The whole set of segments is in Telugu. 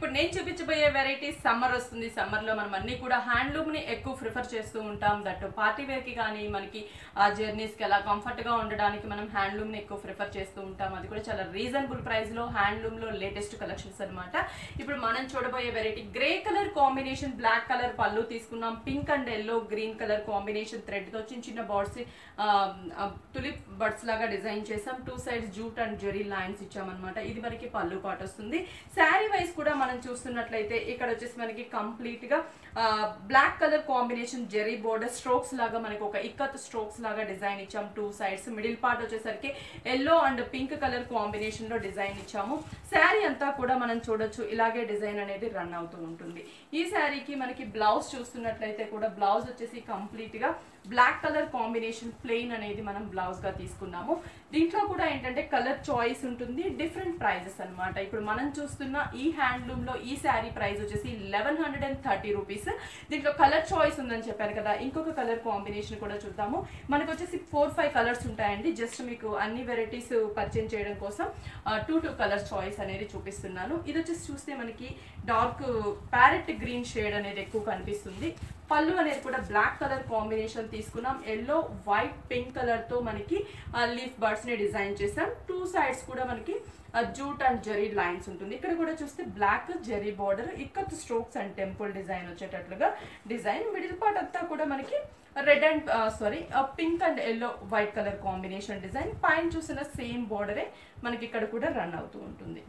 ఇప్పుడు నేను చూపించబోయే వెరైటీ సమ్మర్ వస్తుంది సమ్మర్ లో మనం అన్ని కూడా హ్యాండ్లూమ్ ని ఎక్కువ ప్రిఫర్ చేస్తూ ఉంటాం దట్ పార్టీ వేర్ కి కానీ మనకి ఆ జర్నీస్ కి అలా కంఫర్ట్ గా ఉండడానికి మనం హ్యాండ్లూమ్ ని ఎక్కువ ప్రిఫర్ చేస్తూ ఉంటాం అది కూడా చాలా రీజనబుల్ ప్రైస్ లో హ్యాండ్లూమ్ లో లేటెస్ట్ కలెక్షన్స్ అన్నమాట ఇప్పుడు మనం చూడబోయే variety grey colour combination black colour పళ్ళు తీసుకున్నాం pink and yellow green colour combination thread తో చిన్న చిన్న బర్డ్స్ తులిప్ బర్డ్స్ లాగా డిజైన్ చేసాం two sides jute and zari lines ఇచ్చామన్నమాట ఇది మనకి పళ్ళు పాటు వస్తుంది శారీ వైజ్ కూడా మనం చూస్తున్నట్లయితే ఇక్కడ వచ్చేసి మనకి కంప్లీట్ గా black colour combination zari border strokes లాగా మనకి ఒక ఇక్కత్ స్ట్రోక్స్ లాగా డిజైన్ ఇచ్చాం టూ సైడ్స్ మిడిల్ పార్ట్ వచ్చేసరికి yellow and pink colour combination లో డిజైన్ ఇచ్చాము శారీ అంతా కూడా మనం చూడొచ్చు ఇలాగే డిజైన్ అనేది రన్ అవుతూ ఉంటుంది ఈ శారీకి మనకి బ్లౌజ్ చూస్తున్నట్లయితే కూడా బ్లౌజ్ వచ్చేసి కంప్లీట్ గా బ్లాక్ కలర్ కాంబినేషన్ ప్లెయిన్ అనేది మనం బ్లౌజ్ గా తీసుకున్నాము దీంట్లో కూడా ఏంటంటే కలర్ చాయిస్ ఉంటుంది డిఫరెంట్ ప్రైజెస్ అన్నమాట ఇప్పుడు మనం చూస్తున్న ఈ హ్యాండ్లూమ్ లో ఈ శారీ ప్రైస్ వచ్చేసి eleven hundred and thirty rupees దీంట్లో కలర్ చాయిస్ ఉందని చెప్పారు కదా ఇంకొక కలర్ కాంబినేషన్ కూడా చూద్దాము మనకు వచ్చేసి ఫోర్ ఫైవ్ కలర్స్ ఉంటాయండి జస్ట్ మీకు అన్ని వెరైటీస్ పర్చేజ్ చేయడం కోసం టూ టూ కలర్ చాయిస్ అనేది చూపిస్తున్నాను ఇది వచ్చేసి చూస్తే మనకి డార్క్ ప్యారెట్ గ్రీన్ షేడ్ అనేది ఎక్కువ కనిపిస్తుంది పళ్ళు అనేది కూడా బ్లాక్ కలర్ కాంబినేషన్ తీసుకున్నాం ఎల్లో వైట్ పింక్ కలర్ తో మనకి లీఫ్ బర్డ్స్ ని డిజైన్ చేసాం టూ సైడ్స్ కూడా మనకి జూట్ అండ్ జెరీ లైన్స్ ఉంటుంది ఇక్కడ కూడా చూస్తే black zari border ikat strokes and temple design వచ్చేటట్లుగా డిజైన్ మిడిల్ పార్ట్ అంతా కూడా మనకి red and sorry pink and yellow white colour combination design పైన చూసిన సేమ్ బార్డరే మనకి ఇక్కడ కూడా రన్ అవుతూ ఉంటుంది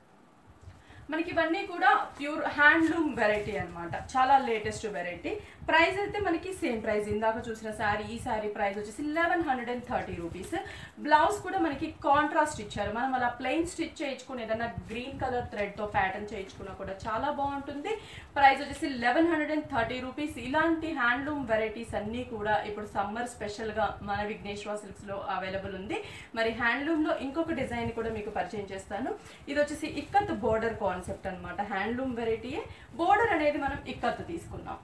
మనకి ఇవన్నీ కూడా ప్యూర్ హ్యాండ్లూమ్ వెరైటీ అన్నమాట చాలా లేటెస్ట్ వెరైటీ ప్రైస్ అయితే మనకి సేమ్ ప్రైస్ ఇందాక చూసిన శారీ ఈ శారీ ప్రైస్ వచ్చేసి eleven hundred and thirty rupees blouse కూడా మనకి కాంట్రాస్ట్ ఇచ్చారు మనం అలా ప్లెయిన్ స్టిచ్ చేయించుకుని ఏదైనా గ్రీన్ కలర్ థ్రెడ్ తో ప్యాటర్న్ చేయించుకున్నా కూడా చాలా బాగుంటుంది ప్రైస్ వచ్చేసి eleven hundred and thirty rupees ఇలాంటి హ్యాండ్లూమ్ వెరైటీస్ అన్నీ కూడా ఇప్పుడు సమ్మర్ స్పెషల్ గా మన విఘ్నేశ్వర సిల్క్స్ లో అవైలబుల్ ఉంది మరి హ్యాండ్లూమ్ లో ఇంకొక డిజైన్ కూడా మీకు పరిచయం చేస్తాను ఇది వచ్చేసి ఇక్కత్ బోర్డర్ కాన్సెప్ట్ అనమాట హ్యాండ్లూమ్ వెరైటీయే బోర్డర్ అనేది మనం ఇక్కత్ తీసుకున్నాం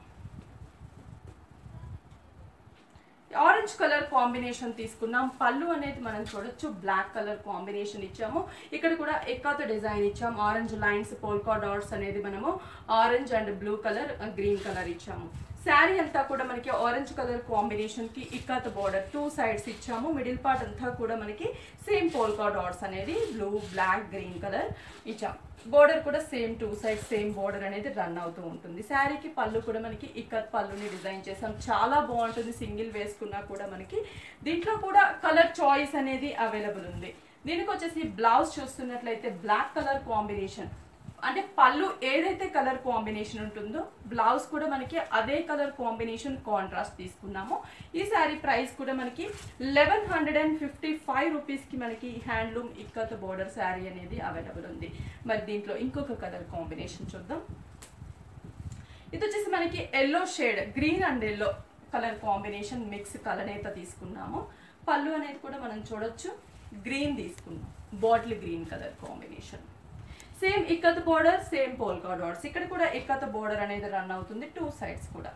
ఆరెంజ్ కలర్ కాంబినేషన్ తీసుకున్నాం పళ్ళు అనేది మనం చూడొచ్చు బ్లాక్ కలర్ కాంబినేషన్ ఇచ్చాము ఇక్కడ కూడా ఎక్కాత డిజైన్ ఇచ్చాం ఆరెంజ్ లైన్స్ పోల్కా డాట్స్ అనేది మనము orange and blue colour green colour ఇచ్చాము శారీ అంతా కూడా మనకి ఆరెంజ్ కలర్ కాంబినేషన్ కి ఇక్కత్ బోర్డర్ టూ సైడ్స్ ఇచ్చాము మిడిల్ పార్ట్ అంతా కూడా మనకి సేమ్ పోల్కా డాట్స్ అనేది బ్లూ బ్లాక్ గ్రీన్ కలర్ ఇచ్చాము బోర్డర్ కూడా same two side same border అనేది రన్ అవుతూ ఉంటుంది శారీకి పళ్ళు కూడా మనకి ఇక్కత్ పళ్ళుని డిజైన్ చేసాం చాలా బాగుంటుంది సింగిల్ వేసుకున్నా కూడా మనకి దీంట్లో కూడా కలర్ చాయిస్ అనేది అవైలబుల్ ఉంది దీనికి వచ్చేసి బ్లౌజ్ చూస్తున్నట్లయితే బ్లాక్ కలర్ కాంబినేషన్ అంటే పళ్ళు ఏదైతే కలర్ కాంబినేషన్ ఉంటుందో బ్లౌజ్ కూడా మనకి అదే కలర్ కాంబినేషన్ కాంట్రాస్ట్ తీసుకున్నాము ఈ శారీ ప్రైస్ కూడా మనకి eleven hundred and fifty five రూపీస్కి మనకి హ్యాండ్లూమ్ ఇక్కత్ బోర్డర్ శారీ అనేది అవైలబుల్ ఉంది మరి దీంట్లో ఇంకొక కలర్ కాంబినేషన్ చూద్దాం ఇది వచ్చేసి మనకి yellow shade green and yellow colour combination mix కలనేత తీసుకున్నాము పళ్ళు అనేది కూడా మనం చూడొచ్చు గ్రీన్ తీసుకున్నాం bottle green colour combination same ikat border same polka dots ఇక్కడ కూడా ఇక్కత్ బోర్డర్ అనేది రన్ అవుతుంది టూ సైడ్స్ కూడా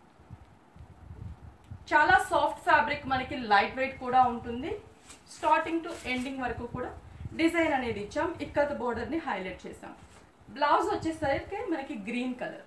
చాలా సాఫ్ట్ ఫ్యాబ్రిక్ మనకి లైట్ వెయిట్ కూడా ఉంటుంది స్టార్టింగ్ టు ఎండింగ్ వరకు కూడా డిజైన్ అనేది ఇచ్చాం ఇక్కత్ బోర్డర్ ని హైలైట్ చేసాం బ్లౌజ్ వచ్చేసరికి మనకి green colour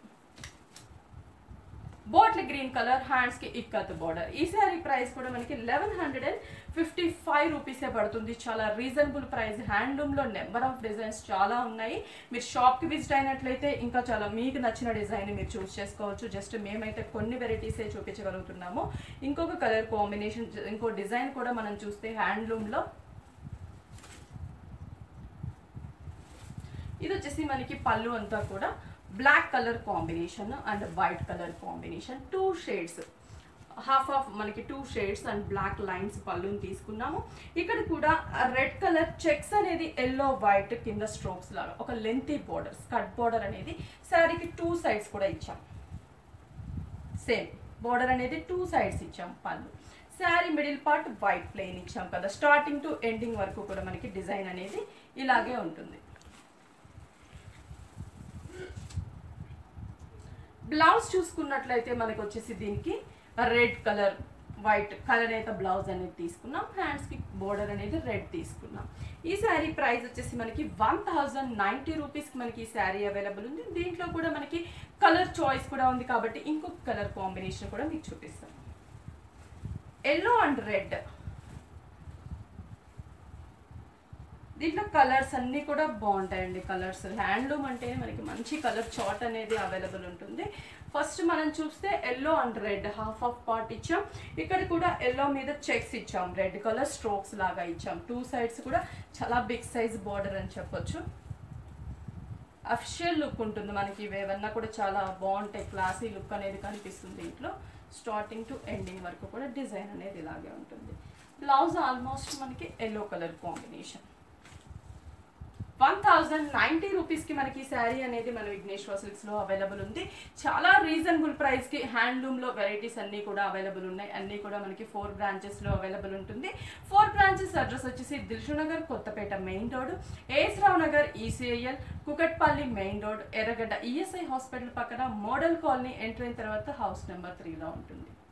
bottle green colour hands కి ఇక్కత్ బోర్డర్ ఈ సారీ ప్రైస్ కూడా మనకి eleven hundred and fifty five రూపీసే పడుతుంది చాలా రీజనబుల్ ప్రైస్ హ్యాండ్లూమ్ లో నెంబర్ ఆఫ్ డిజైన్స్ చాలా ఉన్నాయి మీరు షాప్ కి విజిట్ అయినట్లయితే ఇంకా చాలా మీకు నచ్చిన డిజైన్ మీరు చూస్ చేసుకోవచ్చు జస్ట్ మేమైతే కొన్ని వెరైటీసే చూపించగలుగుతున్నాము ఇంకొక కలర్ కాంబినేషన్ ఇంకో డిజైన్ కూడా మనం చూస్తే హ్యాండ్లూమ్ లో ఇది వచ్చేసి మనకి పళ్ళు అంతా కూడా black colour combination and white colour combination two shades half of మనకి two shades and black lines పళ్ళుని తీసుకున్నాము ఇక్కడ కూడా రెడ్ కలర్ చెక్స్ అనేది ఎల్లో వైట్ కింద స్ట్రోక్స్ లాగా ఒక లెంతీ బోర్డర్ స్కట్ బోర్డర్ అనేది శారీకి టూ సైడ్స్ కూడా ఇచ్చాం సేమ్ బోర్డర్ అనేది టూ సైడ్స్ ఇచ్చాం పళ్ళు sari middle part white plain ఇచ్చాం కదా స్టార్టింగ్ టు ఎండింగ్ వరకు కూడా మనకి డిజైన్ అనేది ఇలాగే ఉంటుంది బ్లౌజ్ చూసుకున్నట్లయితే మనకు వచ్చేసి దీనికి రెడ్ కలర్ వైట్ కలర్ అయితే బ్లౌజ్ అనేది తీసుకున్నాం హ్యాండ్స్కి బోర్డర్ అనేది రెడ్ తీసుకున్నాం ఈ శారీ ప్రైస్ వచ్చేసి మనకి వన్ థౌజండ్ నైంటీ రూపీస్కి మనకి ఈ శారీ అవైలబుల్ ఉంది దీంట్లో కూడా మనకి కలర్ చాయిస్ కూడా ఉంది కాబట్టి ఇంకొక కలర్ కాంబినేషన్ కూడా మీకు చూపిస్తాం ఎల్లో అండ్ రెడ్ దీంట్లో కలర్స్ అన్నీ కూడా బాగుంటాయండి కలర్స్ హ్యాండ్లూమ్ అంటే మనకి మంచి కలర్ చాట్ అనేది అవైలబుల్ ఉంటుంది ఫస్ట్ మనం చూస్తే yellow and red half of part ఇచ్చాం ఇక్కడ కూడా ఎల్లో మీద చెక్స్ ఇచ్చాం రెడ్ కలర్ స్ట్రోక్స్ లాగా ఇచ్చాం టూ సైడ్స్ కూడా చాలా బిగ్ సైజ్ బార్డర్ అని చెప్పొచ్చు అఫిషియల్ లుక్ ఉంటుంది మనకి ఇవేవన్నా కూడా చాలా బాగుంటాయి క్లాసీ లుక్ అనేది కనిపిస్తుంది దీంట్లో స్టార్టింగ్ టు ఎండింగ్ వరకు కూడా డిజైన్ అనేది ఇలాగే ఉంటుంది బ్లౌజ్ ఆల్మోస్ట్ మనకి yellow colour combination one thousand ninety రూపీస్కి మనకి శారీ అనేది మన విఘ్నేశ్వర సిల్క్స్లో అవైలబుల్ ఉంది చాలా రీజనబుల్ ప్రైస్కి హ్యాండ్లూమ్లో వెరైటీస్ అన్నీ కూడా అవైలబుల్ ఉన్నాయి అన్నీ కూడా మనకి ఫోర్ బ్రాంచెస్లో అవైలబుల్ ఉంటుంది ఫోర్ బ్రాంచెస్ అడ్రస్ వచ్చేసి Dilsukhnagar Kothapet main road A S Rao Nagar ECIL Kukatpally main road Erragadda ESI hospital పక్కన మోడల్ కాలనీ ఎంటర్ అయిన తర్వాత హౌస్ నెంబర్ త్రీలో ఉంటుంది